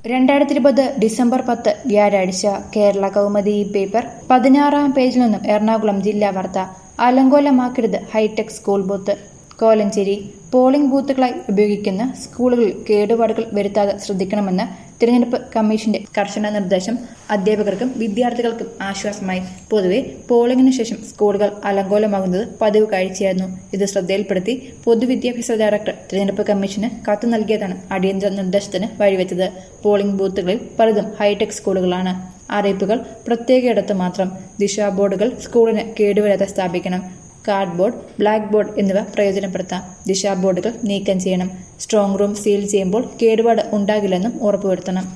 രണ്ടായിരത്തി ഇരുപത് ഡിസംബർ പത്ത് വ്യാഴാഴ്ച കേരള കൗമുദി ഈ പേപ്പർ പതിനാറാം പേജിൽ നിന്നും എറണാകുളം ജില്ലാ വാർത്ത അലങ്കോലമാക്കരുത് hi-tech school booth Kolenchery polling ബൂത്തുകളായി ഉപയോഗിക്കുന്ന സ്കൂളുകളിൽ കേടുപാടുകൾ വരുത്താതെ ശ്രദ്ധിക്കണമെന്ന് തിരഞ്ഞെടുപ്പ് കമ്മീഷന്റെ കർശന നിർദ്ദേശം അധ്യാപകർക്കും വിദ്യാർത്ഥികൾക്കും ആശ്വാസമായി പൊതുവെ പോളിംഗിനു ശേഷം സ്കൂളുകൾ അലങ്കോലമാകുന്നത് പതിവ് കാഴ്ചയായിരുന്നു ഇത് ശ്രദ്ധയിൽപ്പെടുത്തി പൊതുവിദ്യാഭ്യാസ ഡയറക്ടർ തിരഞ്ഞെടുപ്പ് കമ്മീഷന് കത്ത് നൽകിയതാണ് അടിയന്തര നിർദ്ദേശത്തിന് വഴിവെച്ചത് പോളിംഗ് ബൂത്തുകളിൽ പലതും ഹൈടെക് സ്കൂളുകളാണ് അറിയിപ്പുകൾ പ്രത്യേക ഇടത്ത് മാത്രം ദിശാ ബോർഡുകൾ സ്കൂളിന് കേടുവരാതെ സ്ഥാപിക്കണം കാർഡ് ബോർഡ് ബ്ലാക്ക് ബോർഡ് എന്നിവ പ്രയോജനപ്പെടുത്താം ദിശാ ബോർഡുകൾ നീക്കം ചെയ്യണം സ്ട്രോങ് റൂം സീൽ ചെയ്യുമ്പോൾ കേടുപാട് ഉണ്ടാകില്ലെന്നും ഉറപ്പുവരുത്തണം